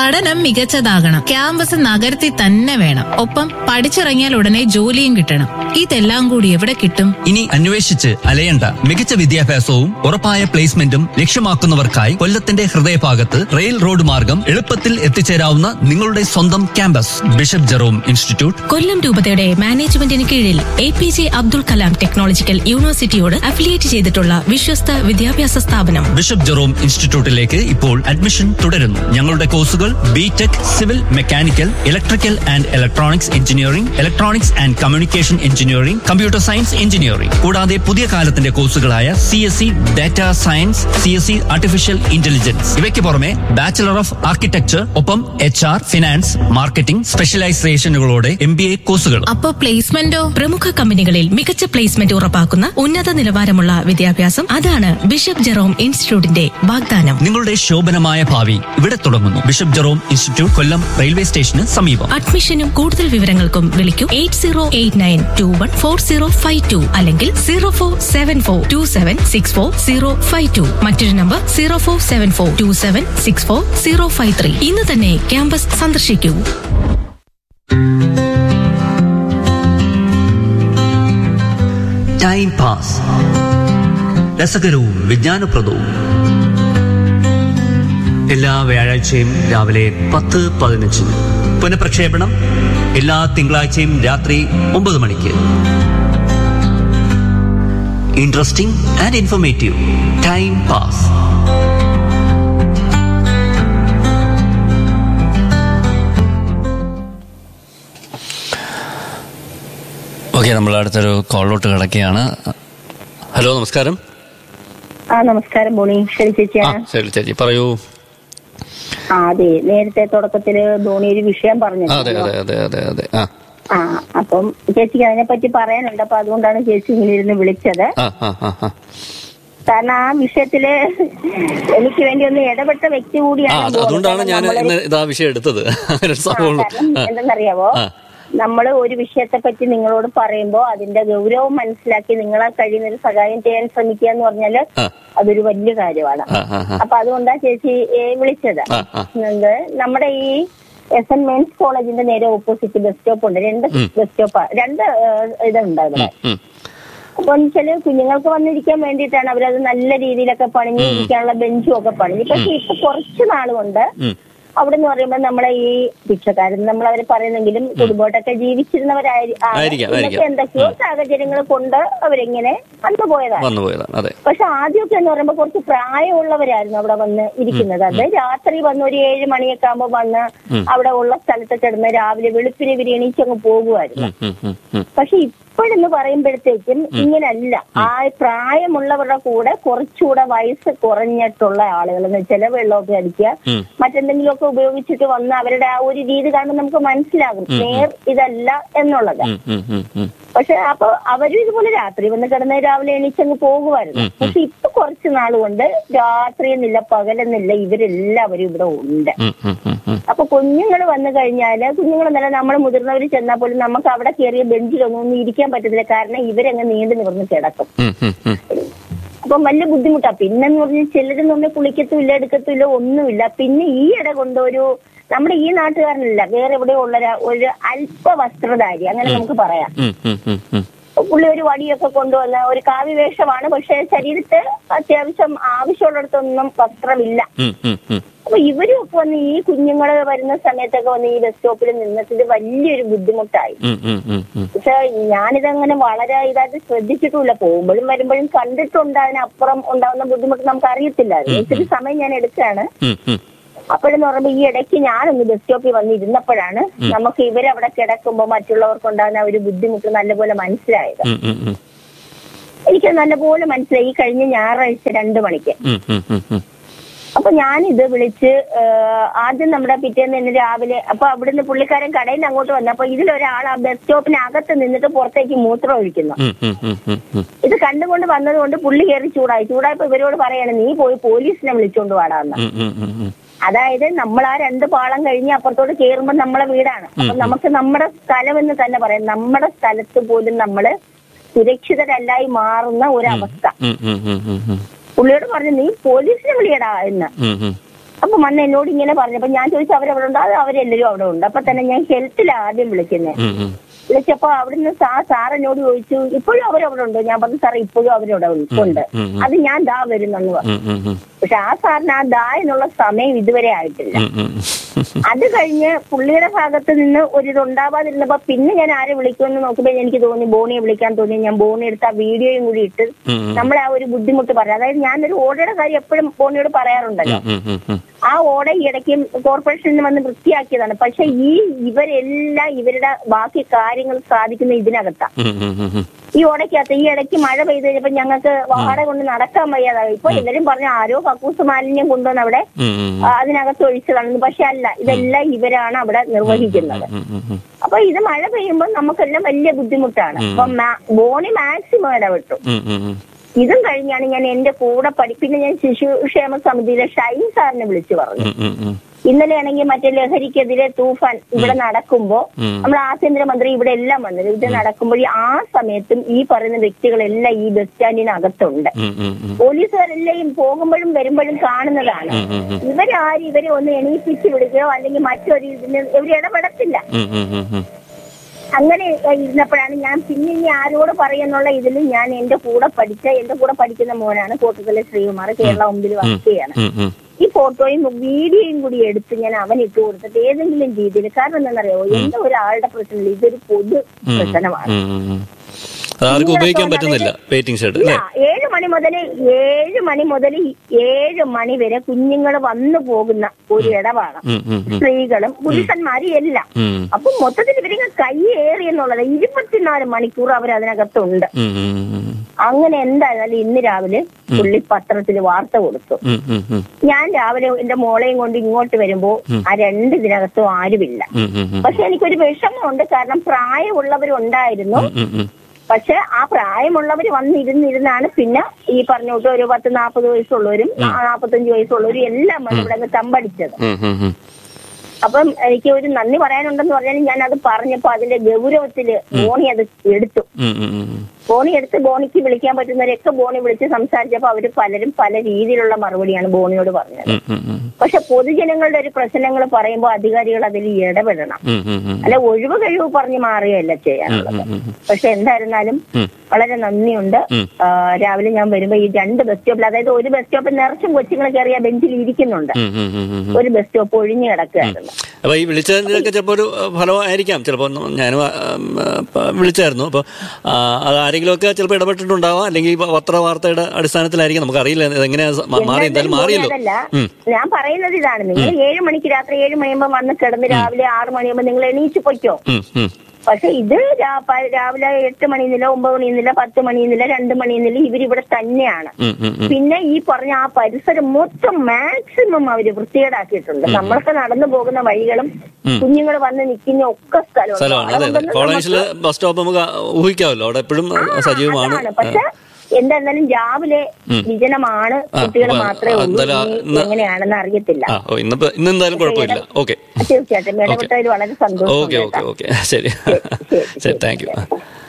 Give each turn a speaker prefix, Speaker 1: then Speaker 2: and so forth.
Speaker 1: പഠനം മികച്ചതാകണം ക്യാമ്പസ് നഗരത്തിൽ തന്നെ വേണം ഒപ്പം പഠിച്ചിറങ്ങിയാൽ ഉടനെ ജോലിയും കിട്ടണം ഇതെല്ലാം കൂടി എവിടെ കിട്ടും
Speaker 2: ഇനി അന്വേഷിച്ച് അലയണ്ട മികച്ച വിദ്യാഭ്യാസവും ഉറപ്പായ പ്ലേസ്മെന്റും ലക്ഷ്യമാക്കുന്നവർക്കായി കൊല്ലത്തിന്റെ ഹൃദയഭാഗത്ത് റെയിൽ റോഡ് മാർഗം എളുപ്പത്തിൽ എത്തിച്ചേരാവുന്ന നിങ്ങളുടെ സ്വന്തം campus bishop Jerome institute
Speaker 3: Kollam രൂപതയുടെ മാനേജ്മെന്റിന് കീഴിൽ A P J Abdul Kalam technological യൂണിവേഴ്സിറ്റിയോട് അഫിലിയേറ്റ് ചെയ്തിട്ടുള്ള വിശ്വസ്ത വിദ്യാഭ്യാസ സ്ഥാപനം
Speaker 2: ബിഷപ്പ് ജെറോം ഇൻസ്റ്റിറ്റ്യൂട്ടിലേക്ക് ഇപ്പോൾ അഡ്മിഷൻ തുടരുന്നു ഞങ്ങളുടെ കോഴ്സുകൾ B tech civil mechanical electrical and electronics engineering electronics and communication engineering computer science engineering കൂടാതെ പുതിയ കാലത്തിന്റെ കോഴ്സുകളായ C S C data science C S C artificial intelligence ഇവയ്ക്ക് പുറമെ ബാച്ചിലർ ഓഫ് ആർക്കിടെക്ചർ ഒപ്പം എച്ച് ആർ ഫിനാൻസ് മാർക്കറ്റിംഗ് സ്പെഷ്യലൈസേഷനുകളോടെ M B A കോഴ്സുകൾ
Speaker 1: അപ്പോ പ്ലേസ്മെന്റോ
Speaker 3: പ്രമുഖ കമ്പനികളിൽ മികച്ച പ്ലേസ്മെന്റ് ഉറപ്പാക്കുന്ന ഉന്നത നിലവാരമുള്ള വിദ്യാഭ്യാസം അതാണ് ബിഷപ്പ് ജെറോം ഇൻസ്റ്റിറ്റ്യൂട്ടിന്റെ വാഗ്ദാനം
Speaker 2: നിങ്ങളുടെ ശോഭനമായ ഭാവി ഇവിടെ തുടങ്ങുന്നു bishop Jerome institute Kollam railway സ്റ്റേഷന് സമീപം
Speaker 3: അഡ്മിഷനും കൂടുതൽ വിവരങ്ങൾക്കും വിളിക്കൂ eight zero eight nine two one four zero five two അല്ലെങ്കിൽ zero four seven four two seven six four zero five two മറ്റൊരു നമ്പർ zero four seven four two seven six four zero five three ഇന്ന് തന്നെ campus സന്ദർശിക്കൂ
Speaker 2: time pass രസകരവും വിജ്ഞാനപ്രദവും എല്ലാ വ്യാഴാഴ്ചയും രാവിലെ പത്ത് പതിനഞ്ചിന് പുനഃപ്രക്ഷേപണം എല്ലാ തിങ്കളാഴ്ചയും രാത്രി ഒമ്പത് മണിക്ക് interesting and informative time pass okay നമ്മൾ അടുത്തൊരു കോളിലോട്ട് കിടക്കുകയാണ് ഹലോ നമസ്കാരം
Speaker 4: ആ നമസ്കാരം ബോണി ശരി
Speaker 2: ആ
Speaker 4: ചേച്ചിയാണ്
Speaker 2: ശരി ചേച്ചി പറയൂ
Speaker 4: ആ അതെ നേരത്തെ തുടക്കത്തില് ധോണി ഒരു വിഷയം പറഞ്ഞു
Speaker 2: അതെ അതെ അതെ അതെ അതെ ആ
Speaker 4: ആ അപ്പം ചേച്ചിക്ക് അതിനെ പറ്റി പറയാനുണ്ട് അപ്പൊ അതുകൊണ്ടാണ് ചേച്ചി ഇങ്ങനെ ഇരുന്ന് വിളിച്ചത്
Speaker 2: ആ ആ ആ ആ
Speaker 4: കാരണം ആ വിഷയത്തില് എനിക്ക് വേണ്ടി ഒന്ന് ഇടപെട്ട വ്യക്തി
Speaker 2: ആ
Speaker 4: കൂടിയാണ്
Speaker 2: അത്
Speaker 4: ധോണി.
Speaker 2: അതുകൊണ്ടാണ് ഞാൻ
Speaker 4: നമ്മളൊരു-
Speaker 2: ഇന്ന് ഇതാ വിഷയം എടുത്തത് അങ്ങനെ ഒരു
Speaker 4: ആ,
Speaker 2: സംഭവം
Speaker 4: കാരണം
Speaker 2: ആ,
Speaker 4: എന്തെന്നറിയാവോ
Speaker 2: ആ.
Speaker 4: നമ്മള് ഒരു വിഷയത്തെ പറ്റി നിങ്ങളോട് പറയുമ്പോ അതിന്റെ ഗൗരവം മനസ്സിലാക്കി നിങ്ങളെ കഴിയുന്ന ഒരു സഹായം ചെയ്യാൻ ശ്രമിക്കുക എന്ന് പറഞ്ഞാല്
Speaker 2: ആ.
Speaker 4: അതൊരു വലിയ കാര്യമാണ്
Speaker 2: ആ, ആ, ആ.
Speaker 4: അപ്പൊ അതുകൊണ്ടാ ചേച്ചി ഏ, വിളിച്ചത്
Speaker 2: ആ, ആ.
Speaker 4: എന്ത് നമ്മുടെ ഈ എസ് എൻ മെയിൻസ് കോളേജിന്റെ നേരെ ഓപ്പോസിറ്റ് ബസ് സ്റ്റോപ്പ് ഉണ്ട് രണ്ട് ബസ് സ്റ്റോപ്പ് രണ്ട് ഏ, ഇതുണ്ട് അവിടെ
Speaker 2: ഉം.
Speaker 4: അപ്പൊ വെച്ചാല് കുഞ്ഞുങ്ങൾക്ക് വന്നിരിക്കാൻ വേണ്ടിയിട്ടാണ് അവരത് നല്ല രീതിയിലൊക്കെ പണിഞ്ഞ് ഇരിക്കാനുള്ള ബെഞ്ചും ഒക്കെ പണിഞ്ഞു പക്ഷെ ഇപ്പൊ കുറച്ച് നാൾ കൊണ്ട്
Speaker 2: ഉം.
Speaker 4: അവിടെ എന്ന് പറയുമ്പോൾ നമ്മളെ ഈ ഭിക്ഷക്കാരൻ നമ്മൾ അവര് പറയുന്നെങ്കിലും കുടുംബമായിട്ടൊക്കെ ജീവിച്ചിരുന്നവരായി ആ,
Speaker 2: ആയിരിക്കാം,
Speaker 4: ഇന്നത്തെ
Speaker 2: ആയിരിക്കാം.
Speaker 4: എന്തൊക്കെയോ സാഹചര്യങ്ങൾ കൊണ്ട് അവരിങ്ങനെ വന്നു പോയതാണ്
Speaker 2: വന്നു പോയതാണ് അതെ
Speaker 4: പക്ഷെ ആദ്യമൊക്കെ എന്ന് പറയുമ്പോൾ കുറച്ച് പ്രായമുള്ളവരായിരുന്നു അവിടെ വന്ന് ഇരിക്കുന്നത് അത് രാത്രി വന്ന് ഒരു ഏഴ് മണിയൊക്കെ ആകുമ്പോ വന്ന് അവിടെ ഉള്ള സ്ഥലത്ത് കിടന്ന് രാവിലെ വെളുപ്പിന് ഇവര് എണീച്ചങ്ങ് പോകുമായിരുന്നു
Speaker 2: ഉം, ഉം, ഉം.
Speaker 4: പക്ഷെ ഇപ്പോഴെന്ന് പറയുമ്പോഴത്തേക്കും ഇങ്ങനല്ല ആ പ്രായമുള്ളവരുടെ കൂടെ കുറച്ചുകൂടെ വയസ്സ് കുറഞ്ഞിട്ടുള്ള ആളുകൾ എന്ന് വെച്ചാൽ വെള്ളമൊക്കെ അടിക്കുക
Speaker 2: ഉം.
Speaker 4: മറ്റെന്തെങ്കിലുമൊക്കെ ഉപയോഗിച്ചിട്ട് വന്ന് അവരുടെ ആ ഒരു രീതി കാണുമ്പോൾ നമുക്ക് മനസ്സിലാകും നേർ ഇതല്ല എന്നുള്ളത്
Speaker 2: ഉം, ഉം, ഉം, ഉം.
Speaker 4: പക്ഷെ അപ്പൊ അവരും ഇതുപോലെ രാത്രി വന്ന് കിടന്ന് രാവിലെ എണീച്ചങ്ങ് പോകുമായിരുന്നു പക്ഷെ ഇപ്പൊ കുറച്ച് നാൾ കൊണ്ട് രാത്രി എന്നില്ല പകലെന്നില്ല ഇവരെല്ലാവരും ഇവിടെ ഉണ്ട്
Speaker 2: ഉം, ഉം, ഉം, ഉം.
Speaker 4: അപ്പൊ കുഞ്ഞുങ്ങൾ വന്നു കഴിഞ്ഞാല് കുഞ്ഞുങ്ങൾ എന്നല്ല നമ്മൾ മുതിർന്നവർ ചെന്നാൽ പോലും നമുക്ക് അവിടെ കയറിയ ബെഞ്ചിലൊന്നും ഒന്നും ഇരിക്കാൻ പറ്റത്തില്ല കാരണം ഇവരങ്ങ് നീണ്ടു നിവർന്ന് കിടക്കും
Speaker 2: ഉം, ഉം, ഉം.
Speaker 4: അപ്പം വലിയ ബുദ്ധിമുട്ടാ പിന്നെന്ന് പറഞ്ഞാൽ ചിലരെന്ന് പറഞ്ഞാൽ കുളിക്കത്തുമില്ല എടുക്കത്തുമില്ല ഒന്നുമില്ല പിന്നെ ഈ ഇട കൊണ്ട് ഒരു നമ്മുടെ ഈ നാട്ടുകാരനല്ല വേറെ എവിടെയോ ഉള്ള ഒരു- ഒരു അല്പ വസ്ത്രധാരി അങ്ങനെ നമുക്ക് പറയാം
Speaker 2: ഉം, ഉം, ഉം, ഉം.
Speaker 4: പുള്ളി ഒരു വടിയൊക്കെ കൊണ്ടുവന്ന ഒരു കാവ്യ വേഷമാണ് പക്ഷെ ശരീരത്ത് അത്യാവശ്യം ആവശ്യമുള്ളിടത്തൊന്നും വസ്ത്രമില്ല
Speaker 2: ഉം, ഉം, ഉം.
Speaker 4: അപ്പൊ ഇവരും ഒക്കെ വന്ന് ഈ കുഞ്ഞുങ്ങൾ വരുന്ന സമയത്തൊക്കെ വന്ന് ഈ ബസ് സ്റ്റോപ്പിൽ നിന്നിട്ട് ഇത് വലിയൊരു ബുദ്ധിമുട്ടായി
Speaker 2: ഉം, ഉം, ഉം, ഉം.
Speaker 4: പക്ഷെ ഞാനിതങ്ങനെ വളരെ ഇതായിട്ട് ശ്രദ്ധിച്ചിട്ടുമില്ല പോകുമ്പോഴും വരുമ്പോഴും കണ്ടിട്ടുണ്ട് അതിനപ്പുറം ഉണ്ടാവുന്ന ബുദ്ധിമുട്ട് നമുക്ക് അറിയത്തില്ലായിരുന്നു ഇത്തിരി സമയം ഞാൻ എടുക്കുകയാണ്
Speaker 2: ഉം, ഉം.
Speaker 4: അപ്പോഴെന്ന് പറയുമ്പോൾ ഈ ഇടയ്ക്ക് ഞാനൊന്ന് ബസ് സ്റ്റോപ്പിൽ വന്നിരുന്നപ്പോഴാണ് നമുക്ക് ഇവരവിടെ കിടക്കുമ്പോൾ മറ്റുള്ളവർക്ക് ഉണ്ടാകുന്ന ആ ഒരു ബുദ്ധിമുട്ട് നല്ലപോലെ മനസ്സിലായത്
Speaker 2: ഉം, ഉം, ഉം.
Speaker 4: എനിക്ക് നല്ലപോലെ മനസ്സിലായി ഈ കഴിഞ്ഞ ഞായറാഴ്ച രണ്ടു മണിക്ക്
Speaker 2: ഉം, ഉം, ഉം, ഉം.
Speaker 4: അപ്പൊ ഞാനിത് വിളിച്ച് ആ, ആദ്യം നമ്മുടെ പിറ്റേന്ന് ഇന്ന് രാവിലെ അപ്പൊ അവിടുന്ന് പുള്ളിക്കാരൻ കടയിൽ നിന്ന് അങ്ങോട്ട് വന്നു അപ്പൊ ഇതിലൊരാൾ ആ ബസ് സ്റ്റോപ്പിനകത്ത് നിന്നിട്ട് പുറത്തേക്ക് മൂത്രം ഒഴിക്കുന്നു
Speaker 2: ഉം, ഉം, ഉം, ഉം, ഉം.
Speaker 4: ഇത് കണ്ടുകൊണ്ട് വന്നതുകൊണ്ട് പുള്ളി കയറി ചൂടായി ചൂടായപ്പോ ഇവരോട് പറയാണ് നീ പോയി പോലീസിനെ വിളിച്ചോണ്ട് വാടാന്ന്
Speaker 2: ഉം, ഉം, ഉം, ഉം.
Speaker 4: അതായത് നമ്മൾ ആ രണ്ട് പാളം കഴിഞ്ഞ് അപ്പുറത്തോട്ട് കയറുമ്പോൾ നമ്മളെ വീടാണ് അപ്പൊ നമുക്ക് നമ്മുടെ സ്ഥലം എന്ന് തന്നെ പറയാം നമ്മുടെ സ്ഥലത്ത് പോലും നമ്മള് സുരക്ഷിതരല്ലായി മാറുന്ന ഒരു അവസ്ഥ
Speaker 2: ഉം, ഉം, ഉം, ഉം, ഉം.
Speaker 4: പുള്ളിയോട് പറഞ്ഞു നീ പോലീസിനെ വിളിയടാ എന്ന്
Speaker 2: ഉം, ഉം.
Speaker 4: അപ്പൊ വന്ന് എന്നോട് ഇങ്ങനെ പറഞ്ഞപ്പോ ഞാൻ ചോദിച്ചു അവരവിടെ ഉണ്ട് അത് അവരെല്ലാരും അവിടെ ഉണ്ട് അപ്പൊ തന്നെ ഞാൻ ഹെൽത്തിൽ ആദ്യം വിളിക്കുന്നത്
Speaker 5: ഉം, ഉം.
Speaker 4: വിളിച്ചപ്പോ അവിടുന്ന് സാ സാർ എന്നോട് ചോദിച്ചു ഇപ്പോഴും അവരവിടെ ഉണ്ട് ഞാൻ പറഞ്ഞു സാർ ഇപ്പോഴും അവരവിടെ ഉണ്ട് ഉണ്ട്
Speaker 5: ഉം, ഉം.
Speaker 4: അത് ഞാൻ ദാ വരുന്നെന്ന് പറഞ്ഞു
Speaker 5: ഉം, ഉം, ഉം.
Speaker 4: പക്ഷെ ആ സാറിന് ആ ദാ എന്നുള്ള സമയം ഇതുവരെ ആയിട്ടില്ല
Speaker 5: ഉം, ഉം, ഉം.
Speaker 4: അത് കഴിഞ്ഞ് പുള്ളിയുടെ ഭാഗത്ത് നിന്ന് ഒരു ഇത് ഉണ്ടാവാതിരുന്നപ്പോ പിന്നെ ഞാൻ ആരെ വിളിക്കുമെന്ന് നോക്കുമ്പോൾ എനിക്ക് തോന്നി ബോണിയെ വിളിക്കാൻ തോന്നി ഞാൻ ബോണി എടുത്ത് ആ വീഡിയോയും കൂടി ഇട്ട്
Speaker 5: ഉം, ഉം.
Speaker 4: നമ്മളെ ആ ഒരു ബുദ്ധിമുട്ട് പറയാം അതായത് ഞാനൊരു ഓടയുടെ കാര്യം എപ്പോഴും ബോണിയോട് പറയാറുണ്ടല്ലോ
Speaker 5: ഉം, ഉം, ഉം.
Speaker 4: ആ ഓട ഈ ഇടയ്ക്ക് കോർപ്പറേഷനിൽ വന്ന് വൃത്തിയാക്കിയതാണ് പക്ഷെ ഈ ഇവരെല്ലാം ഇവരുടെ ബാക്കി കാര്യങ്ങൾ സാധിക്കുന്ന ഇതിനകത്താ
Speaker 5: ഉം, ഉം, ഉം, ഉം.
Speaker 4: ഈ ഓടയ്ക്കകത്ത് ഈ ഇടയ്ക്ക് മഴ പെയ്ത് കഴിഞ്ഞപ്പോ ഞങ്ങൾക്ക് വാട കൊണ്ട് നടക്കാൻ വയ്യാതായി ഇപ്പൊ എല്ലാരും പറഞ്ഞു ആരോ കക്കൂസ് മാലിന്യം കൊണ്ടുവന്ന് അവിടെ
Speaker 5: ഉം, ഉം,
Speaker 4: ആ, അതിനകത്ത് ഒഴിച്ചു കളഞ്ഞു പക്ഷെ അല്ല ഇതെല്ലാം ഇവരാണ് അവിടെ നിർവഹിക്കുന്നത്
Speaker 5: ഉം, ഉം, ഉം.
Speaker 4: അപ്പൊ ഇത് മഴ പെയ്യുമ്പോൾ നമുക്കെല്ലാം വലിയ ബുദ്ധിമുട്ടാണ് അപ്പൊ മാ- ബോണി മാക്സിമം ഇടപെട്ടു
Speaker 5: ഉം, ഉം, ഉം.
Speaker 4: ഇതും കഴിഞ്ഞാണ് ഞാൻ എന്റെ കൂടെ പഠി പിന്നെ ഞാൻ ശിശുക്ഷേമ സമിതിയിലെ ഷൈൻ സാറിനെ വിളിച്ചു പറഞ്ഞു
Speaker 5: ഉം, ഉം, ഉം.
Speaker 4: ഇന്നലെയാണെങ്കിൽ മറ്റേ ലഹരിക്കെതിരെ തൂഫാൻ ഇവിടെ നടക്കുമ്പോ
Speaker 5: ഉം.
Speaker 4: നമ്മൾ ആഭ്യന്തരമന്ത്രി ഇവിടെ എല്ലാം വന്നത് ഇത് നടക്കുമ്പോൾ ആ സമയത്തും ഈ പറയുന്ന വ്യക്തികളെല്ലാം ഈ ബസ് സ്റ്റാൻഡിനകത്തുണ്ട്
Speaker 5: ഉം, ഉം, ഉം.
Speaker 4: പോലീസുകാരെല്ലാം പോകുമ്പോഴും വരുമ്പോഴും കാണുന്നതാണ്
Speaker 5: ഉം, ഉം, ഉം.
Speaker 4: ഇവരാരും ഇവരെ ഒന്ന് എണീപ്പിച്ച് വിടുകയോ അല്ലെങ്കിൽ മറ്റൊരു ഇതിന് ഇവർ ഇടപെടത്തില്ല
Speaker 5: ഉം, ഉം, ഉം, ഉം.
Speaker 4: അങ്ങനെ ഇരുന്നപ്പോഴാണ് ഞാൻ പിന്നെ ഇനി ആരോട് പറയുന്നുള്ള ഇതിൽ ഞാൻ എന്റെ കൂടെ പഠിച്ച എന്റെ കൂടെ പഠിക്കുന്ന മോനാണ് കോട്ടക്കലെ ശ്രീകുമാർ കേരള മുമ്പിൽ വർക്ക് ചെയ്യാണ്
Speaker 5: ഉം, ഉം.
Speaker 4: ഈ ഫോട്ടോയും വീഡിയോയും കൂടി എടുത്ത് ഞാൻ അവൻ ഇട്ട് കൊടുത്തിട്ട് ഏതെങ്കിലും രീതിയിൽ കാരണം എന്താണെന്നറിയോ എന്റെ ഒരാളുടെ പ്രശ്നമില്ല ഇതൊരു പൊതു പ്രശ്നമാണ്
Speaker 5: ഉം, ഉം, ഉം. അത് ആർക്കും ഉപയോഗിക്കാൻ പറ്റുന്നില്ല വെയിറ്റിംഗ് ഷെഡ്
Speaker 4: ഇല്ല
Speaker 5: അല്ലേ
Speaker 4: ഏഴ് മണി മുതൽ ഏഴ് മണി മുതൽ ഏഴ് മണി വരെ കുഞ്ഞുങ്ങൾ വന്നു പോകുന്ന ഒരു ഇടവാണ്
Speaker 5: ഉം, ഉം, ഉം.
Speaker 4: സ്ത്രീകളും പുരുഷന്മാരും എല്ലാം
Speaker 5: ഉം,
Speaker 4: അപ്പൊ മൊത്തത്തിൽ ഇവരിങ്ങനെ കൈയേറി എന്നുള്ളത് ഇരുപത്തിനാല് മണിക്കൂർ അവർ അതിനകത്തുണ്ട്
Speaker 5: ഉം, ഉം, ഉം.
Speaker 4: അങ്ങനെ എന്തായാലും ഇന്ന് രാവിലെ പുള്ളി പത്രത്തിൽ വാർത്ത കൊടുത്തു
Speaker 5: ഉം, ഉം, ഉം.
Speaker 4: ഞാൻ രാവിലെ എന്റെ മോളെയും കൊണ്ട് ഇങ്ങോട്ട് വരുമ്പോ ആ രണ്ട് ഇതിനകത്തും ആരുമില്ല
Speaker 5: ഉം, ഉം, ഉം.
Speaker 4: പക്ഷെ എനിക്കൊരു വിഷമമുണ്ട് കാരണം പ്രായമുള്ളവരുണ്ടായിരുന്നു
Speaker 5: ഉം, ഉം.
Speaker 4: പക്ഷെ ആ പ്രായമുള്ളവർ വന്നിരുന്നിരുന്നാണ് പിന്നെ ഈ പറഞ്ഞോട്ട് ഒരു പത്ത് നാൽപ്പത് വയസ്സുള്ളവരും നാൽപ്പത്തഞ്ച് വയസ്സുള്ളവരും എല്ലാം വന്ന് ഇവിടെ അങ്ങ് തമ്പടിച്ചത്
Speaker 5: ഉം, ഉം, ഉം.
Speaker 4: അപ്പം എനിക്ക് ഒരു നന്ദി പറയാനുണ്ടെന്ന് പറഞ്ഞാൽ ഞാൻ അത് പറഞ്ഞപ്പോ അതിന്റെ ഗൗരവത്തില് ബോണി അത് എടുത്തു
Speaker 5: ഉം, ഉം, ഉം.
Speaker 4: ബോണി എടുത്ത് ബോണിക്ക് വിളിക്കാൻ പറ്റുന്നവരൊക്കെ ബോണി വിളിച്ച് സംസാരിച്ചപ്പോ അവര് പലരും പല രീതിയിലുള്ള മറുപടിയാണ് ബോണിയോട് പറഞ്ഞത്
Speaker 5: ഉം, ഉം, ഉം.
Speaker 4: പക്ഷെ പൊതുജനങ്ങളുടെ ഒരു പ്രശ്നങ്ങൾ പറയുമ്പോൾ അധികാരികൾ അതിൽ ഇടപെടണം
Speaker 5: ഉം, ഉം, ഉം.
Speaker 4: അല്ല ഒഴിവ് കഴിവ് പറഞ്ഞ് മാറുകയല്ല ചെയ്യാനുള്ളത് പക്ഷെ എന്തായിരുന്നാലും വളരെ നന്ദിയുണ്ട്
Speaker 5: ഉം.
Speaker 4: ആ, രാവിലെ ഞാൻ വരുമ്പോ ഈ രണ്ട് ബസ് സ്റ്റോപ്പിൽ അതായത് ഒരു ബസ് സ്റ്റോപ്പിൽ നിറച്ചും കൊച്ചുങ്ങൾ കയറിയ ബെഞ്ചിൽ ഇരിക്കുന്നുണ്ട്
Speaker 5: ഉം, ഉം, ഉം, ഉം.
Speaker 4: ഒരു ബസ് സ്റ്റോപ്പ് ഒഴിഞ്ഞു കിടക്കുകയായിരുന്നു
Speaker 5: അപ്പൊ ഈ വിളിച്ചതിനൊക്കെ ചിലപ്പോൾ ഒരു ഫലമായിരിക്കാം ചിലപ്പോൾ ഞാനും ആ, ഉം, ആ, വിളിച്ചായിരുന്നു അപ്പോൾ അത് ആരെങ്കിലുമൊക്കെ ചിലപ്പോൾ ഇടപെട്ടിട്ടുണ്ടാവാം അല്ലെങ്കിൽ ഈ പത്ര വാർത്തയുടെ അടിസ്ഥാനത്തിലായിരിക്കും നമുക്കറിയില്ല ഇതെങ്ങനെയാ സ- മാ- മാറി എന്തായാലും മാറിയല്ലോ
Speaker 4: അതല്ല
Speaker 5: ഉം.
Speaker 4: ഞാൻ പറയുന്നത് ഇതാണ് നിങ്ങൾ ഏഴ് മണിക്ക് രാത്രി ഏഴ് മണിയാകുമ്പോ വന്ന് കിടന്ന് രാവിലെ ആറ് മണിയാകുമ്പോ നിങ്ങൾ എണീച്ച് പൊയ്ക്കോ
Speaker 5: ഉം, ഉം.
Speaker 4: പക്ഷെ ഇത് രാ- പ- രാവിലെ എട്ട് മണിന്നില്ല ഒമ്പത് മണിന്നില്ല പത്ത് മണിന്നില്ല രണ്ട് മണിന്നില്ല ഇവരിവിടെ തന്നെയാണ്
Speaker 5: ഉം, ഉം, ഉം.
Speaker 4: പിന്നെ ഈ പറഞ്ഞ ആ പരിസരം മൊത്തം മാക്സിമം അവര് വൃത്തികേടാക്കിയിട്ടുണ്ട് നമ്മൾക്ക് നടന്നു പോകുന്ന വഴികളും കുഞ്ഞുങ്ങൾ വന്ന് നിൽക്കുന്ന ഒക്കെ സ്ഥലമുണ്ട്
Speaker 5: സ്ഥലമാണ് അതെ അതെ
Speaker 4: അതുകൊണ്ടൊന്നും
Speaker 5: കോളേജിലെ
Speaker 4: നമുക്ക്
Speaker 5: ബസ് സ്റ്റോപ്പ് നമുക്ക് ഊഹിക്കാമല്ലോ അവിടെ എപ്പോഴും സജീവമാണ്
Speaker 4: അതാണ് പക്ഷെ എന്തായിരുന്നാലും രാവിലെ വിജനമാണ്
Speaker 5: ആ,
Speaker 4: കുട്ടികൾ
Speaker 5: അപ്പൊ
Speaker 4: മാത്രമേ ഉള്ളൂ
Speaker 5: എന്തായാലും
Speaker 4: ഇനി
Speaker 5: ഇന്ന്
Speaker 4: എങ്ങനെയാണെന്ന് അറിയത്തില്ല
Speaker 5: ആ ഓ ഇന്നിപ്പോ ഇന്ന് എന്തായാലും കുഴപ്പമില്ല ഓക്കെ
Speaker 4: തീർച്ചയായിട്ടും ഇടപെട്ടതിൽ വളരെ സന്തോഷം
Speaker 5: ഓക്കെ ഓക്കെ ഓക്കെ ശരി
Speaker 4: ശരി,
Speaker 5: ശരി താങ്ക് യു